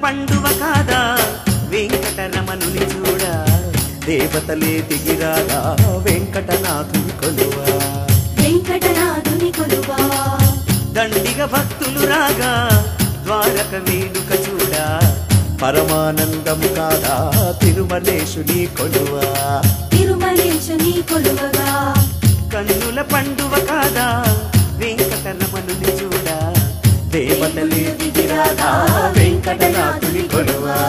పండువ కాదా వెంకటరమణుని చూడ దేవతలే దిగిరాగా వెంకటనాథుని కొలువా వెంకటనాథుని కొలువా దండిగ భక్తులు రాగా ద్వారక వేడుక చూడ పరమానందము కాదా తిరుమలేశుని కొలువా తిరుమలేశుని కొలువగా కన్నుల పండువ కాదా వెంకటరమణుని చూడ దేవతలే దిగిరాగా వెంకటనాథుని కొలువా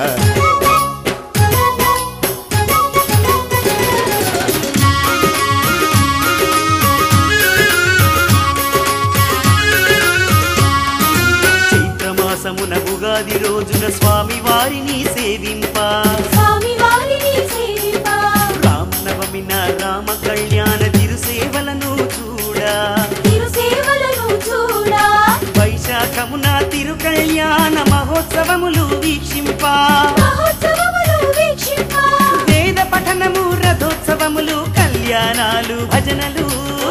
చైత్రమాసమున ఉగాది రోజున స్వామి వారిని సేవింప స్వామి వారిని సేవింప రామనవమిన రామ కళ్యాణ తిరుసేవలను చూడా తిరుసేవలను చూడా వైశాఖమున తిరు కళ్యాణ మహోత్సవములు వీక్షింప మహోత్సవములు వీక్షింప వేద పఠనము రథోత్సవములు కళ్యాణాలు భజనలు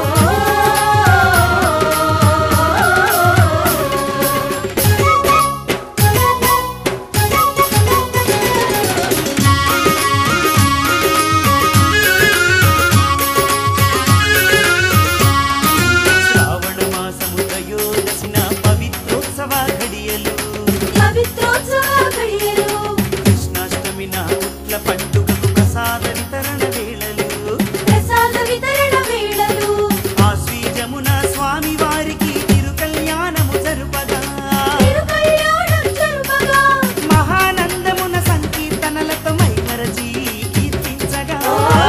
శ్రావణ మాసము త్రయోదశిన పవిత్రోత్సవ ఘడియలు పవిత్రోత్సవ ఘడియలు కృష్ణాష్టమిన ఉట్ల పండుగకు ప్రసాద వితరణ వేళలు ప్రసాద వితరణ వేళలు ఆశ్వీజమున స్వామి వారికి తిరు కళ్యాణము జరుపగా తిరుకళ్యాణం జరుపగా మహానందమున సంకీర్తనలతో మైమరచి కీర్తించగా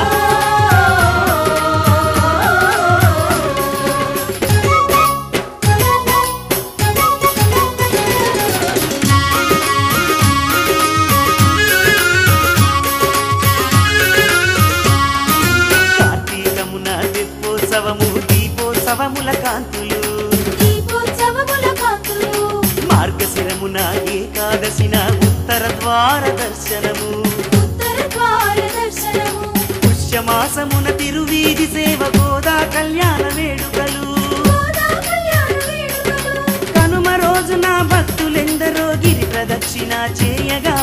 కార్తీకమున తెప్పోత్సవము దీపోత్సవముల కాంతులు దీపోత్సవముల కాంతులు మార్గశిరమున ఏకాదశిన ఉత్తర ద్వార దర్శనము ఉత్తర ద్వార దర్శనము పుష్యమాసమున తిరువీధి సేవ గోదా కళ్యాణ వేడుకలు గోదా కళ్యాణ వేడుకలు కనుమ రోజున భక్తులెందరో గిరి ప్రదక్షిణ చేయగా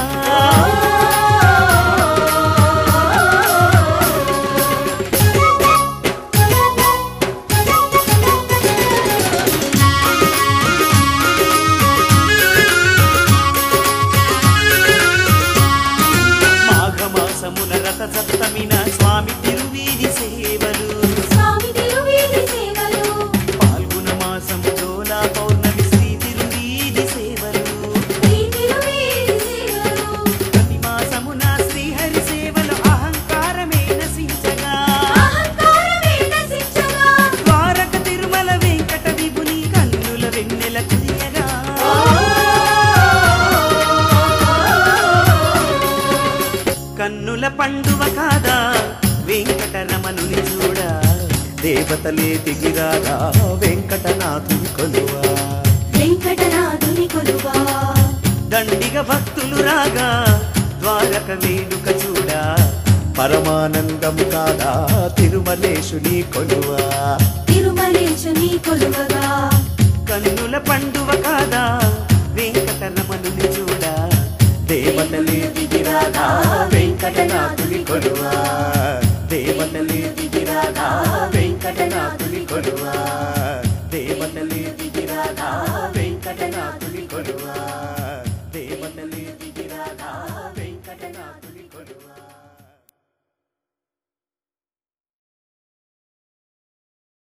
మాఘమాసమున రథ సప్తమిన స్వామి తిరువీధి సేవలు స్వామి తిరువీధి సేవలు పాల్గొన మాసం జోలా పౌర్ణమి శ్రీ తిరువీధి సేవలు శ్రీ తిరువీధి సేవలు ప్రతి మాసమున శ్రీహరి సేవలు అహంకారమే నశించగా అహంకారమే నశించగా ద్వారక తిరుమల వెంకట విభుని కన్నుల వెన్నెల కురియగా కన్నుల పండువ కాదా వెంకటరమణుని చూడ దేవతలే దిగిరాగా వెంకటనాథుని కొలువా వెంకటనాథుని కొలువా దండిగ భక్తులు రాగా ద్వారక వేడుక చూడ పరమానందము కాదా తిరుమలేశుని కొలువా తిరుమలేశుని కొలువగా కన్నుల పండువ కాదా వెంకటరమణుని చూడ దేవతలే దిగిరాగా వెంకటనాథుని కొలువా దేవతలే దిగిరాగా వెంకటనాథుని కొలువా